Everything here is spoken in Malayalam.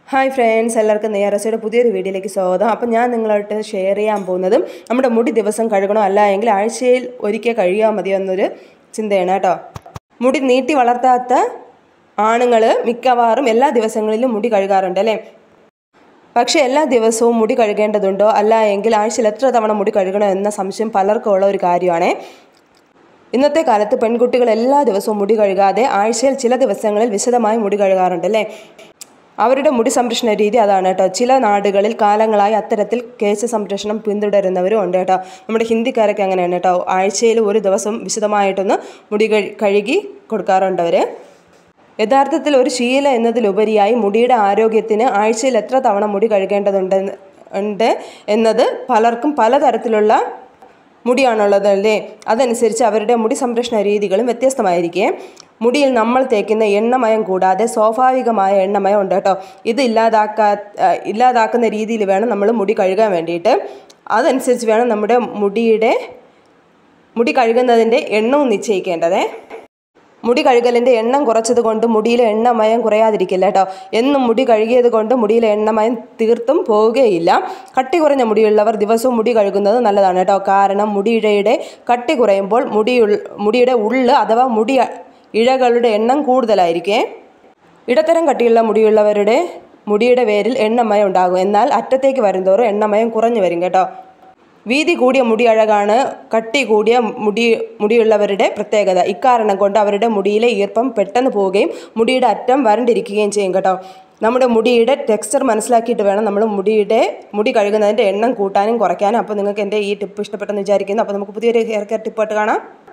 ഹായ് ഫ്രണ്ട്സ് എല്ലാവർക്കും നെയ്യാറച്ചയുടെ പുതിയൊരു വീഡിയോയിലേക്ക് സ്വാഗതം അപ്പം ഞാൻ നിങ്ങളായിട്ട് ഷെയർ ചെയ്യാൻ പോകുന്നതും നമ്മുടെ മുടി ദിവസം കഴുകണോ അല്ല എങ്കിൽ ആഴ്ചയിൽ ഒരിക്കൽ കഴുകിയാൽ മതിയോ എന്നൊരു ചിന്തയാണ് കേട്ടോ മുടി നീട്ടി വളർത്താത്ത ആണുങ്ങൾ മിക്കവാറും എല്ലാ ദിവസങ്ങളിലും മുടി കഴുകാറുണ്ട് അല്ലേ പക്ഷേ എല്ലാ ദിവസവും മുടി കഴുകേണ്ടതുണ്ടോ അല്ല എങ്കിൽ ആഴ്ചയിൽ എത്ര തവണ മുടി കഴുകണോ എന്ന സംശയം പലർക്കും ഉള്ള ഒരു കാര്യമാണേ ഇന്നത്തെ കാലത്ത് പെൺകുട്ടികൾ എല്ലാ ദിവസവും മുടി കഴുകാതെ ആഴ്ചയിൽ ചില ദിവസങ്ങളിൽ വിശദമായി മുടി കഴുകാറുണ്ട് അല്ലേ അവരുടെ മുടി സംരക്ഷണ രീതി അതാണ് കേട്ടോ ചില നാടുകളിൽ കാലങ്ങളായി അത്തരത്തിൽ കേശ സംരക്ഷണം പിന്തുടരുന്നവരും ഉണ്ട് കേട്ടോ നമ്മുടെ ഹിന്ദിക്കാരൊക്കെ അങ്ങനെയാണ് കേട്ടോ ആഴ്ചയിൽ ഒരു ദിവസം വിശദമായിട്ടൊന്ന് മുടി കഴി- കഴുകി കൊടുക്കാറുണ്ട് അവർ യഥാർത്ഥത്തിൽ ഒരു ശീല എന്നതിലുപരിയായി മുടിയുടെ ആരോഗ്യത്തിന് ആഴ്ചയിൽ എത്ര തവണ മുടി കഴുകേണ്ടതുണ്ട് ഉണ്ട് എന്നത് പലർക്കും പലതരത്തിലുള്ള മുടിയാണുള്ളത് അല്ലേ അതനുസരിച്ച് അവരുടെ മുടി സംരക്ഷണ രീതികളും വ്യത്യസ്തമായിരിക്കും മുടിയിൽ നമ്മൾ തേക്കുന്ന എണ്ണമയം കൂടാതെ സ്വാഭാവികമായ എണ്ണമയം ഉണ്ട് കേട്ടോ ഇത് ഇല്ലാതാക്കാ ആ, ഇല്ലാതാക്കുന്ന രീതിയിൽ വേണം നമ്മൾ മുടി കഴുകാൻ വേണ്ടിയിട്ട് അതനുസരിച്ച് വേണം നമ്മുടെ മുടിയുടെ മുടി കഴുകുന്നതിൻ്റെ എണ്ണവും നിശ്ചയിക്കേണ്ടതേ മുടി കഴുകലിൻ്റെ എണ്ണം കുറച്ചത് കൊണ്ട് മുടിയിലെ എണ്ണമയം കുറയാതിരിക്കില്ല കേട്ടോ എന്നും മുടി കഴുകിയത് കൊണ്ട് മുടിയിലെ എണ്ണമയം തീർത്തും പോവുകയില്ല കട്ടി കുറഞ്ഞ മുടിയുള്ളവർ ദിവസവും മുടി കഴുകുന്നത് നല്ലതാണ് കേട്ടോ കാരണം മുടിയിഴയുടെ കട്ടി കുറയുമ്പോൾ മുടിയുൾ മുടിയുടെ ഉള്ള് അഥവാ മുടി ഇഴകളുടെ എണ്ണം കൂടുതലായിരിക്കേ ഇടത്തരം കട്ടിയുള്ള മുടിയുള്ളവരുടെ മുടിയുടെ പേരിൽ എണ്ണമയം ഉണ്ടാകും എന്നാൽ അറ്റത്തേക്ക് വരുന്തോറും എണ്ണമയം കുറഞ്ഞു വരും കേട്ടോ വീതി കൂടിയ മുടി അഴകാണ് കട്ടി കൂടിയ മുടി മുടിയുള്ളവരുടെ പ്രത്യേകത ഇക്കാരണം കൊണ്ട് അവരുടെ മുടിയിലെ ഈർപ്പം പെട്ടെന്ന് പോവുകയും മുടിയുടെ അറ്റം വരണ്ടിരിക്കുകയും ചെയ്യും കേട്ടോ നമ്മുടെ മുടിയുടെ ടെക്സ്ചർ മനസ്സിലാക്കിയിട്ട് വേണം നമ്മൾ മുടിയുടെ മുടി കഴുകുന്നതിൻ്റെ എണ്ണം കൂട്ടാനും കുറയ്ക്കാനും അപ്പോൾ നിങ്ങൾക്ക് എൻ്റെ ഈ ടിപ്പ് ഇഷ്ടപ്പെട്ടെന്ന് വിചാരിക്കുന്നു അപ്പോൾ നമുക്ക് പുതിയൊരു ഹെയർ കെയർ ടിപ്പായിട്ട് കാണാം